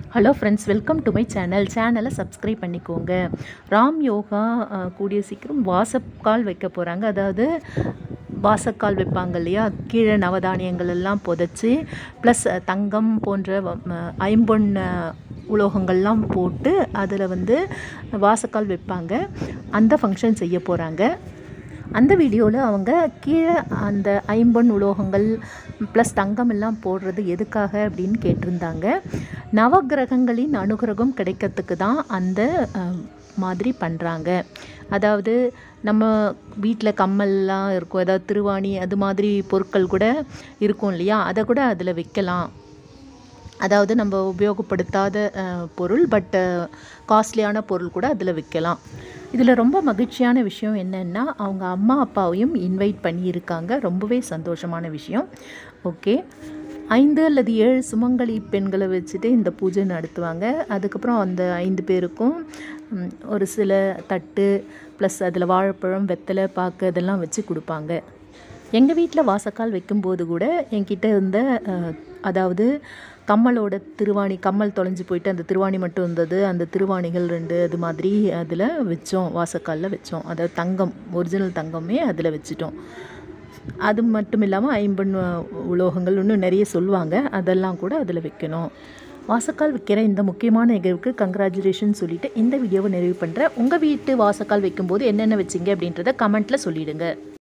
hello friends welcome to my channel சேனலை subscribe பண்ணிக்கோங்க ராம் யோகா அஹ், கூடிய சீக்கிரம் வாசக்கால் வைக்க போகிறாங்க அதாவது வாசக்கால் வைப்பாங்க இல்லையா கீழே நவதானியங்கள் எல்லாம் புதைச்சி ப்ளஸ் தங்கம் போன்ற வ- ம- ஐம்பொன் அஹ், உலோகங்கள்லாம் போட்டு அதில் வந்து வாசக்கால் வைப்பாங்க அந்த ஃபங்க்ஷன் செய்ய போகிறாங்க அந்த வீடியோவில் அவங்க கீழே அந்த ஐம்பொன் உலோகங்கள் ப்ளஸ் தங்கம் எல்லாம் போடுறது எதுக்காக அப்படின்னு கேட்டிருந்தாங்க நவக்கிரகங்களின் அனுகிரகம் கிடைக்கிறதுக்கு தான் அந்த அஹ், மாதிரி பண்ணுறாங்க அதாவது நம்ம வீட்டில் கம்மல்லாம் இருக்கும் அதாவது திருவாணி அது மாதிரி பொருட்கள் கூட இருக்கும் இல்லையா அதை கூட அதில் வைக்கலாம் அதாவது நம்ம உபயோகப்படுத்தாத அஹ், பொருள் பட் காஸ்ட்லியான பொருள் கூட அதில் விற்கலாம் இதில் ரொம்ப மகிழ்ச்சியான விஷயம் என்னென்னா அவங்க அம்மா அப்பாவையும் இன்வைட் பண்ணியிருக்காங்க ரொம்பவே சந்தோஷமான விஷயம் ஓகே ஐந்து அல்லது ஏழு சுமங்கலி பெண்களை வச்சுட்டு இந்த பூஜை நடத்துவாங்க அதுக்கப்புறம் அந்த ஐந்து பேருக்கும் ம், ஒரு சில தட்டு ப்ளஸ் அதில் வாழைப்பழம் வெத்தலை பாக்கு இதெல்லாம் வச்சு கொடுப்பாங்க எங்கள் வீட்டில் வாசக்கால் வைக்கும்போது கூட என்கிட்ட இருந்த அஹ், அதாவது கம்மலோட திருவாணி கம்மல் தொலைஞ்சு போயிட்டு அந்த திருவாணி மட்டும் இருந்தது அந்த திருவாணிகள் ரெண்டு அது மாதிரி அதில் வச்சோம் வாசக்காலில் வச்சோம் அதாவது தங்கம் ஒரிஜினல் தங்கமே அதில் வச்சிட்டோம் அது மட்டும் இல்லாமல் ஐம்பெண் அஹ், உலோகங்கள் இன்னும் நிறைய சொல்லுவாங்க அதெல்லாம் கூட அதில் வைக்கணும் வாசக்கால் வைக்கிற இந்த முக்கியமான நிகழ்வுக்கு கங்க்ராச்சுலேஷன் சொல்லிட்டு இந்த வீடியோவை நிறைவு பண்ணுறேன் உங்கள் வீட்டு வாசக்கால் வைக்கும்போது என்னென்ன வச்சிங்க அப்படின்றத கமெண்ட்டில் சொல்லிடுங்க